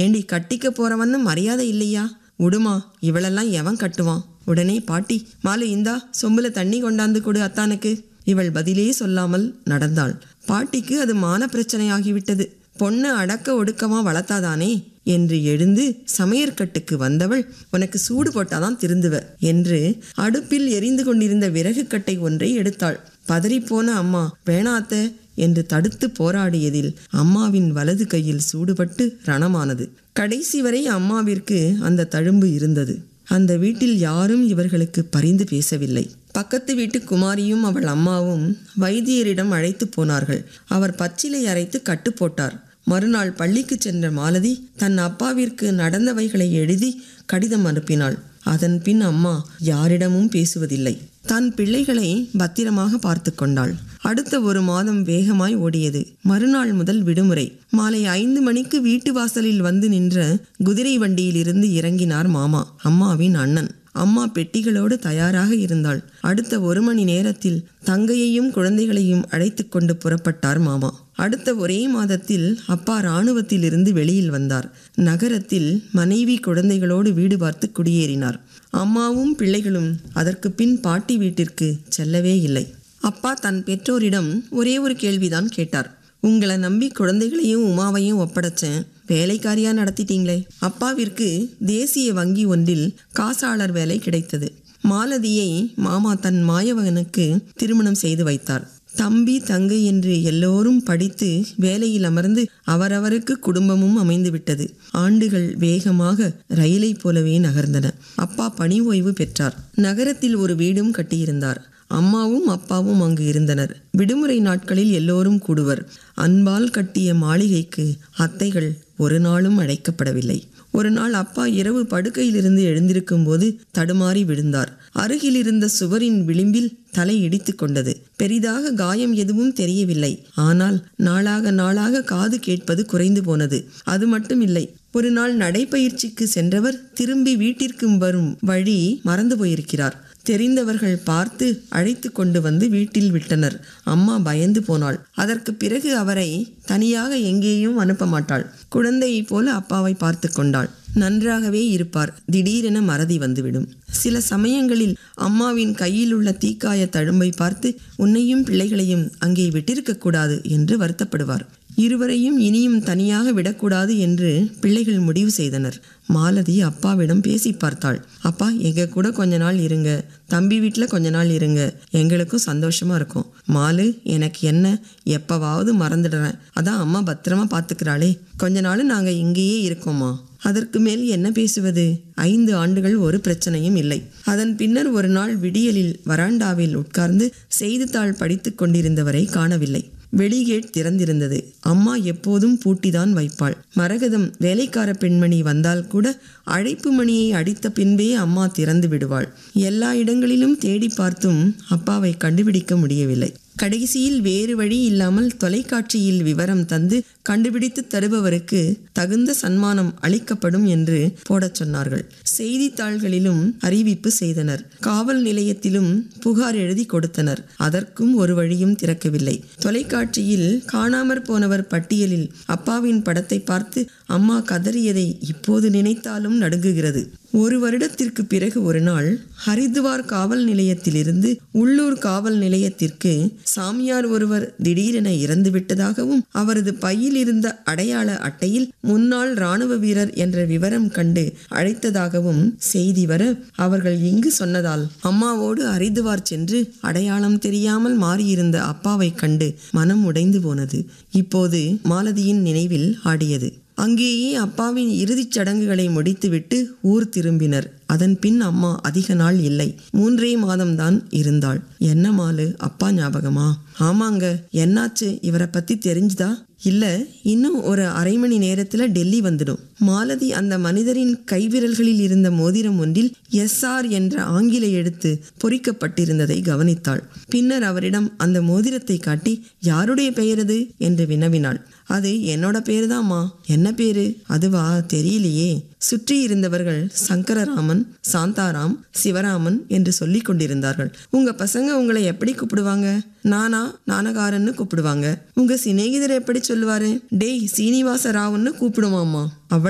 ஏண்டி கட்டிக்க போறவன்னு மரியாதை இல்லையா உடுமா இவளெல்லாம் எவன் கட்டுவான் உடனே பாட்டி மாலு இந்தா சொம்புல தண்ணி கொண்டாந்து கொடு அத்தானுக்கு இவள் பதிலே சொல்லாமல் நடந்தாள் பாட்டிக்கு அது மான பிரச்சனையாகிவிட்டது பொண்ணு அடக்க ஒடுக்கமா வளர்த்தாதானே என்று எழுந்து சமையற்கட்டுக்கு வந்தவள் உனக்கு சூடு போட்டாதான் திருந்துவ என்று அடுப்பில் எரிந்து கொண்டிருந்த விறகு கட்டை ஒன்றை எடுத்தாள் பதறிப்போன அம்மா வேணாத்த என்று தடுத்து போராடியதில் அம்மாவின் வலது கையில் சூடுபட்டு ரணமானது கடைசி வரை அம்மாவிற்கு அந்த தழும்பு இருந்தது அந்த வீட்டில் யாரும் இவர்களுக்கு பரிந்து பேசவில்லை பக்கத்து வீட்டு குமாரியும் அவள் அம்மாவும் வைத்தியரிடம் அழைத்து போனார்கள் அவர் பச்சிலை அரைத்து கட்டு போட்டார் மறுநாள் பள்ளிக்கு சென்ற மாலதி தன் அப்பாவிற்கு நடந்தவைகளை எழுதி கடிதம் அனுப்பினாள் அதன் பின் அம்மா யாரிடமும் பேசுவதில்லை தன் பிள்ளைகளை பத்திரமாக பார்த்து கொண்டாள் அடுத்த ஒரு மாதம் வேகமாய் ஓடியது மறுநாள் முதல் விடுமுறை மாலை ஐந்து மணிக்கு வீட்டு வாசலில் வந்து நின்ற குதிரை வண்டியிலிருந்து இறங்கினார் மாமா அம்மாவின் அண்ணன் அம்மா பெட்டிகளோடு தயாராக இருந்தாள் அடுத்த ஒரு மணி நேரத்தில் தங்கையையும் குழந்தைகளையும் அழைத்து கொண்டு புறப்பட்டார் மாமா அடுத்த ஒரே மாதத்தில் அப்பா இராணுவத்தில் இருந்து வெளியில் வந்தார் நகரத்தில் மனைவி குழந்தைகளோடு வீடு பார்த்து குடியேறினார் அம்மாவும் பிள்ளைகளும் அதற்கு பின் பாட்டி வீட்டிற்கு செல்லவே இல்லை அப்பா தன் பெற்றோரிடம் ஒரே ஒரு கேள்விதான் கேட்டார் உங்களை நம்பி குழந்தைகளையும் உமாவையும் ஒப்படைச்சேன் வேலைக்காரியா நடத்திட்டீங்களே அப்பாவிற்கு தேசிய வங்கி ஒன்றில் காசாளர் வேலை கிடைத்தது மாலதியை மாமா தன் மாயவகனுக்கு திருமணம் செய்து வைத்தார் தம்பி தங்கை என்று எல்லோரும் படித்து வேலையில் அமர்ந்து அவரவருக்கு குடும்பமும் அமைந்து விட்டது ஆண்டுகள் வேகமாக ரயிலை போலவே நகர்ந்தன அப்பா பணி ஓய்வு பெற்றார் நகரத்தில் ஒரு வீடும் கட்டியிருந்தார் அம்மாவும் அப்பாவும் அங்கு இருந்தனர் விடுமுறை நாட்களில் எல்லோரும் கூடுவர் அன்பால் கட்டிய மாளிகைக்கு அத்தைகள் ஒரு நாளும் அழைக்கப்படவில்லை ஒரு நாள் அப்பா இரவு படுக்கையிலிருந்து எழுந்திருக்கும் போது தடுமாறி விழுந்தார் அருகில் இருந்த சுவரின் விளிம்பில் தலை இடித்து கொண்டது பெரிதாக காயம் எதுவும் தெரியவில்லை ஆனால் நாளாக நாளாக காது கேட்பது குறைந்து போனது அது மட்டும் இல்லை ஒரு நாள் நடைப்பயிற்சிக்கு சென்றவர் திரும்பி வீட்டிற்கு வரும் வழி மறந்து போயிருக்கிறார் தெரிந்தவர்கள் பார்த்து அழைத்து கொண்டு வந்து வீட்டில் விட்டனர் அம்மா பயந்து போனாள் அதற்கு பிறகு அவரை தனியாக எங்கேயும் அனுப்ப மாட்டாள் குழந்தையைப் போல அப்பாவை பார்த்து கொண்டாள் நன்றாகவே இருப்பார் திடீரென மறதி வந்துவிடும் சில சமயங்களில் அம்மாவின் கையில் உள்ள தீக்காய தழும்பை பார்த்து உன்னையும் பிள்ளைகளையும் அங்கே விட்டிருக்க கூடாது என்று வருத்தப்படுவார் இருவரையும் இனியும் தனியாக விடக்கூடாது என்று பிள்ளைகள் முடிவு செய்தனர் மாலதி அப்பாவிடம் பேசி பார்த்தாள் அப்பா எங்க கூட கொஞ்ச நாள் இருங்க தம்பி வீட்டில் கொஞ்ச நாள் இருங்க எங்களுக்கும் சந்தோஷமா இருக்கும் மாலு எனக்கு என்ன எப்பவாவது மறந்துடுறேன் அதான் அம்மா பத்திரமா பார்த்துக்கிறாளே கொஞ்ச நாள் நாங்கள் இங்கேயே இருக்கோமா அதற்கு மேல் என்ன பேசுவது ஐந்து ஆண்டுகள் ஒரு பிரச்சனையும் இல்லை அதன் பின்னர் ஒரு நாள் விடியலில் வராண்டாவில் உட்கார்ந்து செய்தித்தாள் படித்து கொண்டிருந்தவரை காணவில்லை வெளிகேட் திறந்திருந்தது அம்மா எப்போதும் பூட்டிதான் வைப்பாள் மரகதம் வேலைக்கார பெண்மணி வந்தால் கூட அழைப்பு மணியை அடித்த பின்பே அம்மா திறந்து விடுவாள் எல்லா இடங்களிலும் தேடி பார்த்தும் அப்பாவை கண்டுபிடிக்க முடியவில்லை கடைசியில் வேறு வழி இல்லாமல் தொலைக்காட்சியில் விவரம் தந்து கண்டுபிடித்து தருபவருக்கு தகுந்த சன்மானம் அளிக்கப்படும் என்று போடச் சொன்னார்கள் செய்தித்தாள்களிலும் அறிவிப்பு செய்தனர் காவல் நிலையத்திலும் புகார் எழுதி கொடுத்தனர் அதற்கும் ஒரு வழியும் திறக்கவில்லை தொலைக்காட்சியில் காணாமற் போனவர் பட்டியலில் அப்பாவின் படத்தை பார்த்து அம்மா கதறியதை இப்போது நினைத்தாலும் நடுங்குகிறது ஒரு வருடத்திற்கு பிறகு ஒரு நாள் ஹரித்வார் காவல் நிலையத்திலிருந்து உள்ளூர் காவல் நிலையத்திற்கு சாமியார் ஒருவர் திடீரென இறந்து விட்டதாகவும் அவரது பையில் இருந்த அடையாள அட்டையில் முன்னாள் ராணுவ வீரர் என்ற விவரம் கண்டு அழைத்ததாகவும் செய்தி வர அவர்கள் இங்கு சொன்னதால் அம்மாவோடு ஹரித்வார் சென்று அடையாளம் தெரியாமல் மாறியிருந்த அப்பாவை கண்டு மனம் உடைந்து போனது இப்போது மாலதியின் நினைவில் ஆடியது அங்கேயே அப்பாவின் இறுதிச் சடங்குகளை முடித்துவிட்டு ஊர் திரும்பினர் அதன் பின் அம்மா அதிக நாள் இல்லை மூன்றே மாதம்தான் இருந்தாள் என்ன மாலு அப்பா ஞாபகமா ஆமாங்க என்னாச்சு இவரை பத்தி தெரிஞ்சுதா இல்ல இன்னும் ஒரு அரை மணி நேரத்துல டெல்லி வந்துடும் மாலதி அந்த மனிதரின் கைவிரல்களில் இருந்த மோதிரம் ஒன்றில் எஸ்ஆர் என்ற ஆங்கில எழுத்து பொறிக்கப்பட்டிருந்ததை கவனித்தாள் பின்னர் அவரிடம் அந்த மோதிரத்தை காட்டி யாருடைய பெயர் அது என்று வினவினாள் அது என்னோட பேரு தாம்மா என்ன பேரு அதுவா தெரியலையே சுற்றி இருந்தவர்கள் சங்கரராமன் சாந்தாராம் சிவராமன் என்று சொல்லிக் கொண்டிருந்தார்கள் உங்க பசங்க உங்களை எப்படி கூப்பிடுவாங்க நானா நானகாரன்னு கூப்பிடுவாங்க உங்க சிநேகிதர் எப்படி சொல்லுவாரு டேய் சீனிவாச ராவுன்னு கூப்பிடுவாம்மா